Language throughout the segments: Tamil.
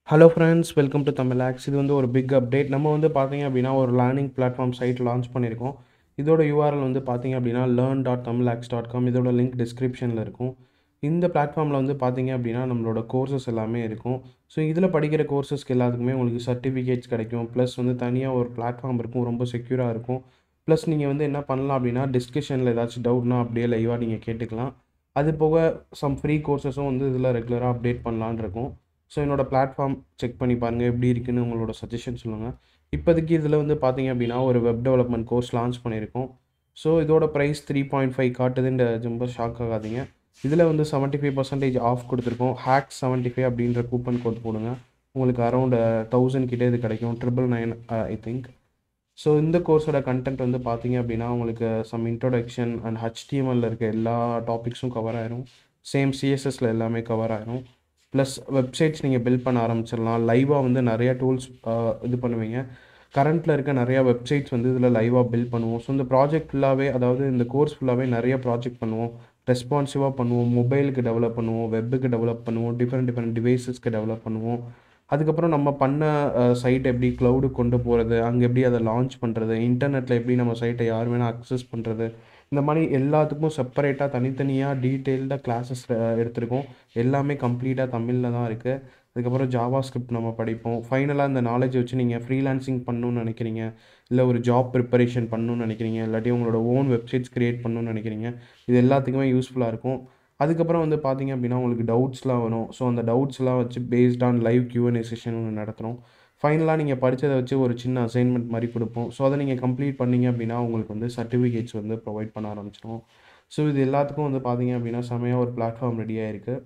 hello friends welcome to Tamil hacks இது வந்து ஒரு பிக் அப்டேட் நம்ம வந்து பார்த்தீங்க அப்படின்னா ஒரு லேர்னிங் பிளாட்ஃபார்ம் சைட் லான்ச் பண்ணியிருக்கோம் இதோட யூஆர்எல் வந்து பார்த்தீங்க அப்படின்னா learn dot Tamil hacks dot com இதோட லிங்க் டிஸ்கிரிப்ஷனில் இருக்கும் இந்த பிளாட்ஃபார்மில் வந்து பார்த்தீங்க அப்படின்னா நம்மளோட கோர்சஸ் எல்லாமே இருக்கும் ஸோ இதில் படிக்கிற கோர்சஸ்க்கு எல்லாத்துக்குமே உங்களுக்கு சர்டிஃபிகேட்ஸ் கிடைக்கும் ப்ளஸ் வந்து தனியாக ஒரு பிளாட்ஃபார்ம் இருக்கும் ரொம்ப செக்யூராக இருக்கும் ப்ளஸ் நீங்கள் வந்து என்ன பண்ணலாம் அப்படின்னா டிஸ்கஷனில் ஏதாச்சும் டவுட்னா அப்படியே லைவாக நீங்கள் கேட்டுக்கலாம் அது போக சம் ஃப்ரீ கோர்சஸும் வந்து இதில் ரெகுலராக அப்டேட் பண்ணலான் இருக்கும் ஸோ என்னோட பிளாட்ஃபார்ம் செக் பண்ணி பாருங்கள் எப்படி இருக்குன்னு உங்களோட சஜஷன் சொல்லுங்கள் இப்போதைக்கு இதில் வந்து பார்த்தீங்க அப்படின்னா ஒரு வெப் டெவலப்மெண்ட் கோர்ஸ் லான்ச் பண்ணியிருக்கோம் ஸோ இதோட ப்ரைஸ் த்ரீ பாயிண்ட் ஃபைவ் காட்டுதுன்ற ரொம்ப ஷாக் ஆகாதீங்க இதில் வந்து செவன்ட்டி ஃபைவ் பர்சன்டேஜ் ஆஃப் கொடுத்துருக்கோம் ஹேக் செவன்ட்டி ஃபைவ் அப்படின்ற கூப்பன் கோட் போடுங்க உங்களுக்கு அரௌண்ட் தௌசண்ட் கிட்டே இது கிடைக்கும் triple nine I think so இந்த கோர்ஸோட கண்டென்ட் வந்து பார்த்தீங்க அப்படின்னா உங்களுக்கு சம் இன்ட்ரோடக்ஷன் அண்ட் ஹச்டிஎம்எல்ல இருக்க எல்லா டாபிக்ஸும் கவர் ஆயிரும் சேம் சிஎஸ்எஸ்ல எல்லாமே கவர் ஆயிரும் ப்ளஸ் வெப்சைட்ஸ் நீங்கள் பில்ட் பண்ண ஆரம்பிச்சிடலாம் லைவாக வந்து நிறையா டூல்ஸ் இது பண்ணுவீங்க கரண்ட்டில் இருக்க நிறையா வெப்சைட்ஸ் வந்து இதில் லைவாக பில்ட் பண்ணுவோம் ஸோ இந்த ப்ராஜெக்ட் ஃபுல்லாகவே அதாவது இந்த கோர்ஸ் ஃபுல்லாகவே நிறைய ப்ராஜெக்ட் பண்ணுவோம் ரெஸ்பான்சிவாக பண்ணுவோம் மொபைலுக்கு டெவலப் பண்ணுவோம் வெப்புக்கு டெவலப் பண்ணுவோம் டிஃப்ரெண்ட் டிஃப்ரெண்ட் டிவைசஸ்க்கு டெவலப் பண்ணுவோம் அதுக்கப்புறம் நம்ம பண்ண சைட் எப்படி க்ளவுடு கொண்டு போகிறது அங்கே எப்படி அதை லான்ச் பண்ணுறது இன்டர்நெட்டில் எப்படி நம்ம சைட்டை யார் வேணால் அக்சஸ் பண்ணுறது இந்த மாதிரி எல்லாத்துக்கும் செப்பரேட்டாக தனித்தனியாக டீட்டெயில்டாக கிளாஸஸ் எடுத்திருக்கோம் எல்லாமே கம்ப்ளீட்டாக தமிழில் தான் இருக்குது அதுக்கப்புறம் ஜாவா ஸ்கிரிப்ட் நம்ம படிப்போம் ஃபைனலாக இந்த நாலேஜ் வச்சு நீங்கள் ஃப்ரீலான்சிங் பண்ணணும்னு நினைக்கிறீங்க இல்லை ஒரு ஜாப் ப்ரிப்பரேஷன் பண்ணணும்னு நினைக்கிறீங்க இல்லாட்டி உங்களோட ஓன் வெப்சைட்ஸ் க்ரியேட் பண்ணணும்னு நினைக்கிறீங்க இது எல்லாத்துக்குமே யூஸ்ஃபுல்லாக இருக்கும் அதுக்கப்புறம் வந்து பார்த்தீங்க அப்படின்னா உங்களுக்கு டவுட்ஸ்லாம் வரும் ஸோ அந்த டவுட்ஸ்லாம் வச்சு based on live QNA session ஒன்று நடத்துகிறோம் ஃபைனலாக நீங்கள் படித்ததை வச்சு ஒரு சின்ன அசைன்மெண்ட் மாதிரி கொடுப்போம் ஸோ அதை நீங்கள் கம்ப்ளீட் பண்ணீங்க அப்படின்னா உங்களுக்கு வந்து சர்டிஃபிகேட்ஸ் வந்து ப்ரொவைட் பண்ண ஆரம்பிச்சிடும் ஸோ இது எல்லாத்துக்கும் வந்து பார்த்தீங்க அப்படின்னா செமையாக ஒரு பிளாட்ஃபார்ம் ரெடியாக இருக்குது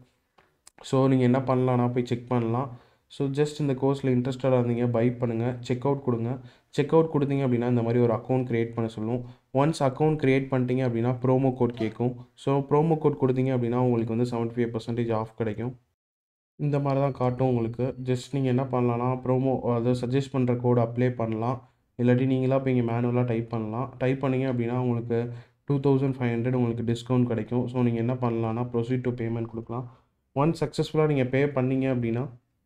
ஸோ நீங்கள் என்ன பண்ணலாம்னா போய் செக் பண்ணலாம் ஸோ ஜஸ்ட் இந்த கோர்ஸில் இன்ட்ரெஸ்டடாக இருந்தீங்க பை பண்ணுங்கள் செக் அவுட் கொடுங்க செக் அவுட் கொடுத்தீங்க அப்படின்னா இந்த மாதிரி ஒரு அக்கௌண்ட் க்ரியேட் பண்ண சொல்லும் ஒன்ஸ் அக்கௌண்ட் க்ரியேட் பண்ணிட்டீங்க அப்படின்னா ப்ரோமோ கோட் கேட்கும் ஸோ ப்ரோமோ கோட் கொடுத்தீங்க அப்படின்னா உங்களுக்கு வந்து செவன்ட்டி ஃபைவ் பர்சன்டேஜ் ஆஃப் கிடைக்கும் இந்த மாதிரி தான் காட்டும் உங்களுக்கு ஜஸ்ட் நீங்கள் என்ன பண்ணலாம்னா ப்ரோமோ அதை சஜஸ்ட் பண்ணுற கோடு அப்ளை பண்ணலாம் இல்லாட்டி நீங்களாக இப்போ இங்கே மேனுவலாக டைப் பண்ணலாம் டைப் பண்ணிங்க அப்படின்னா உங்களுக்கு டூ தௌசண்ட் ஃபைவ் ஹண்ட்ரட் உங்களுக்கு டிஸ்கவுண்ட் கிடைக்கும் ஸோ நீங்கள் என்ன பண்ணலாம்னா ப்ரொசீட் டு பேமெண்ட் கொடுக்கலாம் ஒன்ஸ் சக்ஸஸ்ஃபுல்லாக நீங்கள் பே பண்ணீங்க அப்படின்னா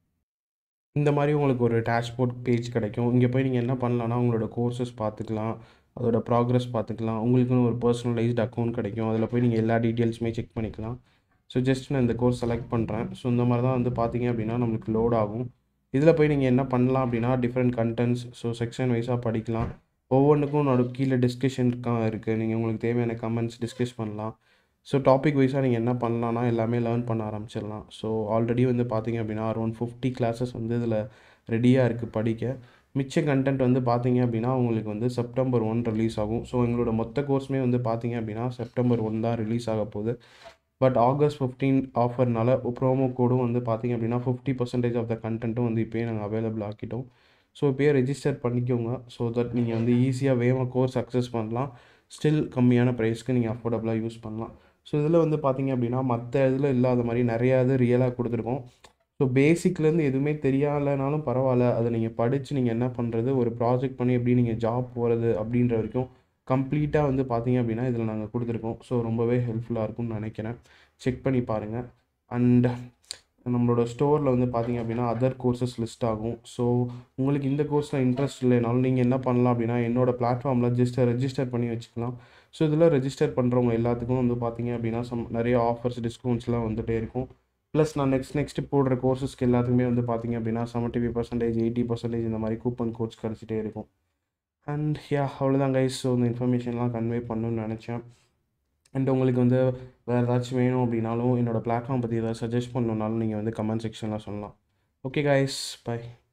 இந்த மாதிரி உங்களுக்கு ஒரு டேஷ்போர்ட் பேஜ் கிடைக்கும் இங்கே போய் நீங்கள் என்ன பண்ணலாம்னா உங்களோட கோர்சஸ் பார்த்துக்கலாம் அதோட ப்ராக்ரஸ் பார்த்துக்கலாம் உங்களுக்குன்னு ஒரு பர்சனலைஸ்டு அக்கௌண்ட் கிடைக்கும் அதில் போய் நீங்கள் எல்லா டீட்டெயில்ஸுமே செக் பண்ணிக்கலாம் ஸோ ஜஸ்ட் நான் இந்த கோர்ஸ் செலக்ட் பண்ணுறேன் ஸோ இந்த மாதிரி தான் வந்து பார்த்தீங்க அப்படின்னா நம்மளுக்கு லோட் ஆகும் இதில் போய் நீங்கள் என்ன பண்ணலாம் அப்படின்னா டிஃப்ரெண்ட் கண்டென்ட்ஸ் ஸோ செக்ஷன் வைஸாக படிக்கலாம் ஒவ்வொன்றுக்கும் நடு கீழே டிஸ்கஷன் இருக்குது நீங்கள் உங்களுக்கு தேவையான கமெண்ட்ஸ் டிஸ்கஸ் பண்ணலாம் ஸோ டாபிக் வைஸாக நீங்கள் என்ன பண்ணலாம்னா எல்லாமே லேர்ன் பண்ண ஆரம்பிச்சிடலாம் ஸோ ஆல்ரெடி வந்து பார்த்தீங்க அப்படின்னா அரௌண்ட் ஃபிஃப்டி கிளாஸஸ் வந்து இதில் ரெடியாக இருக்குது படிக்க மிச்ச கண்டென்ட் வந்து பார்த்தீங்க அப்படின்னா உங்களுக்கு வந்து செப்டம்பர் ஒன் ரிலீஸ் ஆகும் ஸோ எங்களோட மொத்த கோர்ஸுமே வந்து பார்த்தீங்க அப்படின்னா செப்டம்பர் ஒன் தான் ரிலீஸ் ஆக போகுது பட் ஆகஸ்ட் ஃபிஃப்டீன் ஆஃபர்னால ப்ரோமோ கோடும் வந்து பார்த்திங்க அப்படின்னா ஃபிஃப்டி பர்சன்டேஜ் ஆஃப் த கண்டென்ட்டும் வந்து இப்போயே நாங்கள் அவைலபிள் ஆக்கிட்டோம் ஸோ இப்போயே ரெஜிஸ்டர் பண்ணிக்கோங்க ஸோ தட் நீங்கள் வந்து ஈஸியாக வேகமாக கோர்ஸ் அக்சஸ் பண்ணலாம் ஸ்டில் கம்மியான ப்ரைஸ்க்கு நீங்கள் அஃபோர்டபுளாக யூஸ் பண்ணலாம் ஸோ இதில் வந்து பார்த்திங்க அப்படின்னா மற்ற இதில் இல்லாத மாதிரி நிறையா இது ரியலாக கொடுத்துருக்கோம் ஸோ பேசிக்லேருந்து எதுவுமே தெரியாதனாலும் பரவாயில்ல அதை நீங்கள் படித்து நீங்கள் என்ன பண்ணுறது ஒரு ப்ராஜெக்ட் பண்ணி எப்படி நீங்கள் ஜாப் போகிறது அப்படின்ற வரைக்கும் கம்ப்ளீட்டாக வந்து பார்த்தீங்க அப்படின்னா இதில் நாங்கள் கொடுத்துருக்கோம் ஸோ ரொம்பவே ஹெல்ப்ஃபுல்லாக இருக்கும்னு நினைக்கிறேன் செக் பண்ணி பாருங்கள் அண்ட் நம்மளோட ஸ்டோரில் வந்து பார்த்தீங்க அப்படின்னா அதர் கோர்சஸ் லிஸ்ட் ஆகும் ஸோ உங்களுக்கு இந்த கோர்ஸில் இன்ட்ரெஸ்ட் இல்லைனாலும் நீங்கள் என்ன பண்ணலாம் அப்படின்னா என்னோடய பிளாட்ஃபார்மில் ஜஸ்ட் ரெஜிஸ்டர் பண்ணி வச்சுக்கலாம் ஸோ இதில் ரெஜிஸ்டர் பண்ணுறவங்க எல்லாத்துக்கும் வந்து பார்த்தீங்க அப்படின்னா சம் நிறைய ஆஃபர்ஸ் டிஸ்கவுண்ட்ஸ்லாம் வந்துகிட்டே இருக்கும் ப்ளஸ் நான் நெக்ஸ்ட் நெக்ஸ்ட் போடுற கோர்சஸ்க்கு எல்லாத்துக்குமே வந்து பார்த்தீங்க அப்படின்னா seventy five percentage eighty percentage இந்த மாதிரி கூப்பன் கோட்ஸ் கிடச்சிட்டே இருக்கும் அண்ட் யா அவ்வளோதான் கைஸ் ஸோ இந்த இன்ஃபர்மேஷன்லாம் கன்வே பண்ணணும்னு நினச்சேன் அண்ட் உங்களுக்கு வந்து வேறு ஏதாச்சும் வேணும் அப்படின்னாலும் என்னோடய பிளாட்ஃபார்ம் பற்றி ஏதாவது சஜஸ்ட் பண்ணணுன்னாலும் நீங்கள் வந்து கமெண்ட் செக்ஷனில் சொல்லலாம் ஓகே கைஸ் பை